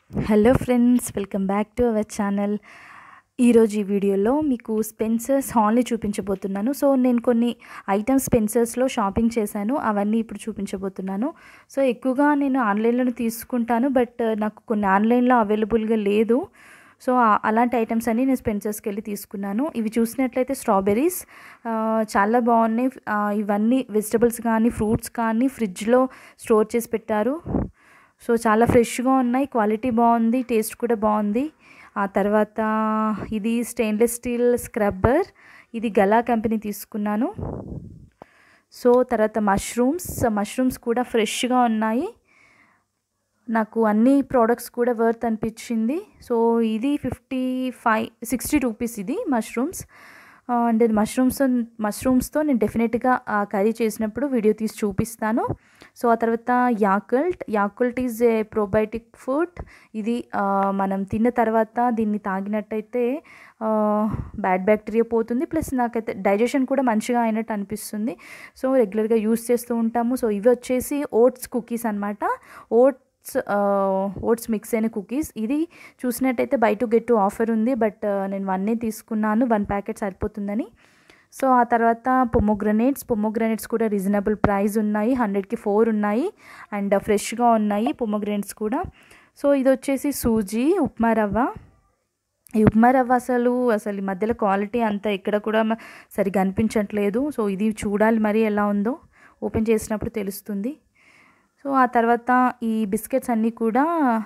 hello friends welcome back to our channel ఈరోజు ఈ వీడియోలో మీకు స్పెన్సర్స్ హాల్ని చూపించబోతున్నాను సో నేను కొన్ని ఐటమ్స్ స్పెన్సర్స్లో షాపింగ్ చేశాను అవన్నీ ఇప్పుడు చూపించబోతున్నాను సో ఎక్కువగా నేను ఆన్లైన్లోనే తీసుకుంటాను బట్ నాకు కొన్ని ఆన్లైన్లో అవైలబుల్గా లేదు సో ఆ- అలాంటి ఐటమ్స్ అన్ని నేను స్పెన్సర్స్కి వెళ్ళి తీసుకున్నాను ఇవి చూసినట్లయితే స్ట్రాబెర్రీస్ ఆ, చాలా బాగున్నాయి ఆ, ఇవన్నీ వెజిటబుల్స్ కానీ ఫ్రూట్స్ కానీ ఫ్రిడ్జ్లో స్టోర్ చేసి పెట్టారు సో చాలా ఫ్రెష్గా ఉన్నాయి క్వాలిటీ బాగుంది టేస్ట్ కూడా బాగుంది ఆ తర్వాత ఇది స్టెయిన్లెస్ స్టీల్ స్క్రబ్బర్ ఇది గలా కంపెనీ తీసుకున్నాను సో తర్వాత మష్రూమ్స్ మష్రూమ్స్ కూడా ఫ్రెష్గా ఉన్నాయి నాకు అన్ని ప్రోడక్ట్స్ కూడా వర్త్ అనిపించింది సో ఇది ఫిఫ్టీ ఫైవ్ సిక్స్టీ రూపీస్ ఇది మష్రూమ్స్ అండ్ మష్రూమ్స్ మష్రూమ్స్తో నేను డెఫినెట్గా కర్రీ చేసినప్పుడు వీడియో తీసి చూపిస్తాను సో ఆ తర్వాత Yakult Yakult is a probiotic food ఇది ఆ, మనం తిన్న తర్వాత దీన్ని తాగినట్టయితే బ్యాడ్ బ్యాక్టీరియా పోతుంది ప్లస్ నాకైతే డైజెషన్ కూడా మంచిగా అయినట్టు అనిపిస్తుంది సో రెగ్యులర్గా యూస్ చేస్తూ ఉంటాము సో ఇవి వచ్చేసి ఓట్స్ కుకీస్ అనమాట ఓట్ ఓట్స్ ఓట్స్ మిక్స్ అయిన కుకీస్ ఇది చూసినట్టయితే buy two get two offer ఉంది బట్ నేను వన్నే తీసుకున్నాను వన్ ప్యాకెట్ సరిపోతుందని సో ఆ తర్వాత పొమోగ్రనేట్స్ పొమోగ్రనేట్స్ కూడా రీజనబుల్ ప్రైస్ ఉన్నాయి హండ్రెడ్కి ఫోర్ ఉన్నాయి అండ్ ఫ్రెష్గా ఉన్నాయి పొమోగ్రనేట్స్ కూడా సో ఇది వచ్చేసి సూజీ ఉప్మా రవ్వ ఈ ఉప్మా రవ్వ అసలు అసలు ఈ మధ్యలో క్వాలిటీ అంతా ఎక్కడ కూడా మ- సరిగా అనిపించట్లేదు సో ఇది చూడాలి మరి ఎలా ఉందో ఓపెన్ చేసినప్పుడు తెలుస్తుంది సో ఆ తర్వాత ఈ బిస్కెట్స్ అన్నీ కూడా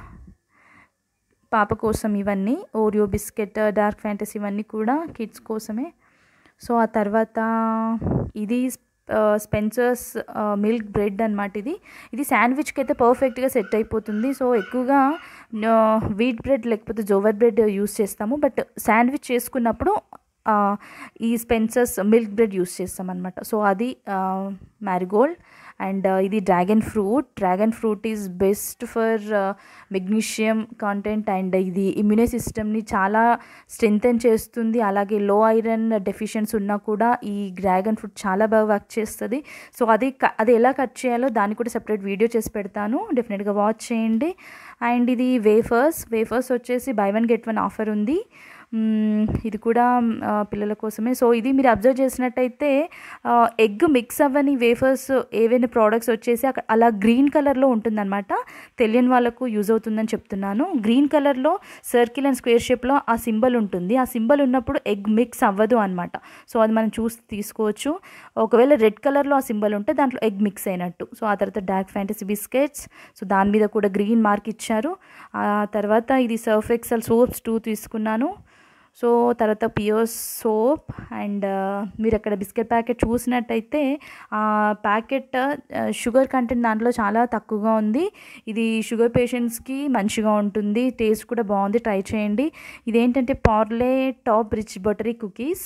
పాప కోసం ఇవన్నీ ఓరియో బిస్కెట్ డార్క్ ఫ్యాంటసీ ఇవన్నీ కూడా కిడ్స్ కోసమే సో ఆ తర్వాత ఇది స్పెన్సర్స్ మిల్క్ బ్రెడ్ అనమాట ఇది ఇది శాండ్విచ్కి అయితే పర్ఫెక్ట్గా సెట్ అయిపోతుంది సో ఎక్కువగా వీట్ బ్రెడ్ లేకపోతే జోవర్ బ్రెడ్ యూస్ చేస్తాము బట్ శాండ్విచ్ చేసుకున్నప్పుడు ఆ, ఈ స్పెన్సర్స్ మిల్క్ బ్రెడ్ యూస్ చేస్తాం అనమాట సో అది మ్యారిగోల్డ్ అండ్ ఇది dragon fruit dragon fruit is best for magnesium content and ఇది ఇమ్యూనై సిస్టమ్ని చాలా స్ట్రెంగ్తన్ చేస్తుంది అలాగే లో ఐరన్ డెఫిషియన్స్ ఉన్నా కూడా ఈ డ్రాగన్ ఫ్రూట్ చాలా బాగా వర్క్ చేస్తుంది సో అది క- అది ఎలా కట్ చేయాలో దాన్ని కూడా సెపరేట్ వీడియో చేసి పెడతాను డెఫినెట్గా వాచ్ చేయండి అండ్ ఇది వేఫర్స్ వేఫర్స్ వచ్చేసి buy one get one offer ఉంది మ్మ్, ఇది కూడా ఆ, పిల్లల కోసమే సో ఇది మీరు అబ్జర్వ్ చేసినట్టయితే ఎగ్ మిక్స్ అవ్వని వేఫర్స్ ఏవైనా ప్రోడక్ట్స్ వచ్చేసి అక్కడ అలా గ్రీన్ కలర్లో ఉంటుందన్నమాట తెలియని వాళ్ళకు యూజ్ అవుతుందని చెప్తున్నాను గ్రీన్ కలర్లో సర్కిల్ అండ్ స్క్వేర్ షేప్లో ఆ సింబల్ ఉంటుంది ఆ సింబల్ ఉన్నప్పుడు ఎగ్ మిక్స్ అవ్వదు అనమాట సో అది మనం చూసి తీసుకోవచ్చు ఒకవేళ రెడ్ కలర్లో ఆ సింబల్ ఉంటే దాంట్లో ఎగ్ మిక్స్ అయినట్టు సో ఆ తర్వాత డార్క్ ఫ్యాంటసీ బిస్కెట్స్ సో దాని మీద కూడా గ్రీన్ మార్క్ ఇచ్చారు ఆ తర్వాత ఇది సర్ఫ్ ఎక్సెల్ సోప్స్ టూ తీసుకున్నాను సో తర్వాత పియోస్ సోప్ అండ్ మీరు అక్కడ బిస్కెట్ ప్యాకెట్ చూసినట్టయితే ఆ ప్యాకెట్ షుగర్ కంటెంట్ దాంట్లో చాలా తక్కువగా ఉంది ఇది షుగర్ పేషెంట్స్కి మంచిగా ఉంటుంది టేస్ట్ కూడా బాగుంది ట్రై చేయండి ఇదేంటంటే Parle top rich buttery cookies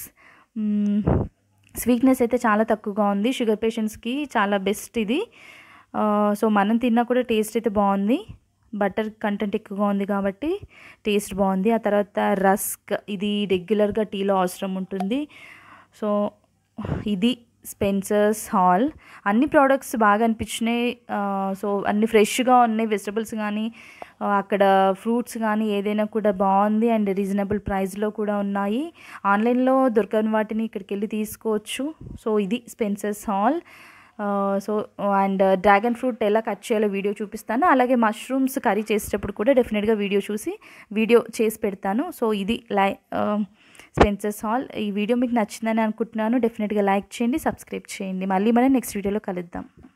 స్వీట్నెస్ అయితే చాలా తక్కువగా ఉంది షుగర్ పేషెంట్స్కి చాలా బెస్ట్ ఇది ఆ, సో మనం తిన్నా కూడా టేస్ట్ అయితే బాగుంది బటర్ కంటెంట్ ఎక్కువగా ఉంది కాబట్టి టేస్ట్ బాగుంది ఆ తర్వాత రస్క్ ఇది రెగ్యులర్గా టీలో అవసరం ఉంటుంది సో ఇది స్పెన్సర్స్ హాల్ అన్ని ప్రోడక్ట్స్ బాగా అనిపించినాయి ఆ, సో అన్ని ఫ్రెష్గా ఉన్నాయి వెజిటబుల్స్ కానీ ఆ, అక్కడ ఫ్రూట్స్ కానీ ఏదైనా కూడా బాగుంది అండ్ రీజనబుల్ ప్రైస్లో కూడా ఉన్నాయి ఆన్లైన్లో దొరకని వాటిని ఇక్కడికి వెళ్ళి తీసుకోవచ్చు సో ఇది Spencer's hall so and dragon fruit ఎలా కట్ చేయాలో వీడియో చూపిస్తాను అలాగే మష్రూమ్స్ కర్రీ చేసేటప్పుడు కూడా డెఫినెట్గా వీడియో చూసి వీడియో చేసి పెడతాను సో ఇది లై స్పెన్సర్స్ హాల్ ఈ వీడియో మీకు నచ్చిందని అనుకుంటున్నాను డెఫినెట్గా లైక్ చేయండి సబ్స్క్రైబ్ చేయండి మళ్ళీ మనం నెక్స్ట్ వీడియోలో కలుద్దాం